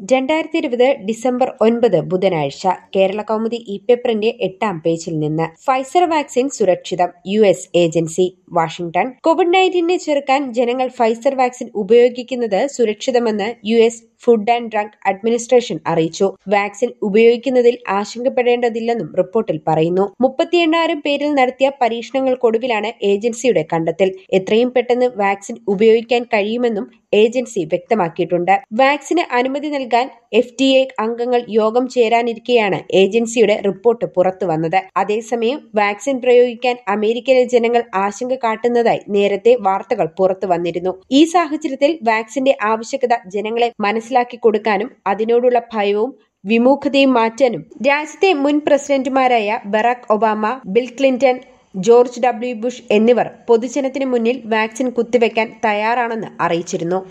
രണ്ടായിരത്തി ഇരുപത് ഡിസംബർ ഒൻപത് ബുധനാഴ്ച കേരള കൗമുദി ഇ പേപ്പറിന്റെ എട്ടാം പേജിൽ നിന്ന് ഫൈസർ വാക്സിൻ സുരക്ഷിതം U S agency Washington covid നയൻറ്റീനെ ചെറുക്കാൻ ജനങ്ങൾ ഫൈസർ വാക്സിൻ ഉപയോഗിക്കുന്നത് സുരക്ഷിതമെന്ന് U S food and drug administration അറിയിച്ചു വാക്സിൻ ഉപയോഗിക്കുന്നതിൽ ആശങ്കപ്പെടേണ്ടതില്ലെന്നും റിപ്പോർട്ടിൽ പറയുന്നു മുപ്പത്തി എണ്ണായിരം പേരിൽ നടത്തിയ പരീക്ഷണങ്ങൾക്കൊടുവിലാണ് ഏജൻസിയുടെ കണ്ടെത്തൽ എത്രയും പെട്ടെന്ന് വാക്സിൻ ഉപയോഗിക്കാൻ കഴിയുമെന്നും ഏജൻസി വ്യക്തമാക്കിയിട്ടുണ്ട് വാക്സിന് അനുമതി നൽകാൻ എഫ് ഡി എ അംഗങ്ങൾ യോഗം ചേരാനിരിക്കെയാണ് ഏജൻസിയുടെ റിപ്പോർട്ട് പുറത്തുവന്നത് അതേസമയം വാക്സിൻ പ്രയോഗിക്കാൻ അമേരിക്കയിലെ ജനങ്ങൾ ആശങ്ക കാട്ടുന്നതായി നേരത്തെ വാർത്തകൾ പുറത്തു വന്നിരുന്നു ഈ സാഹചര്യത്തിൽ വാക്സിന്റെ ആവശ്യകത ജനങ്ങളെ മനസ്സിലാക്കി കൊടുക്കാനും അതിനോടുള്ള ഭയവും വിമുഖതയും മാറ്റാനും രാജ്യത്തെ മുൻ പ്രസിഡന്റുമാരായ Barack Obama Bill Clinton George W Bush എന്നിവർ പൊതുജനത്തിനു മുന്നിൽ വാക്സിൻ കുത്തിവെക്കാൻ തയ്യാറാണെന്ന് അറിയിച്ചിരുന്നു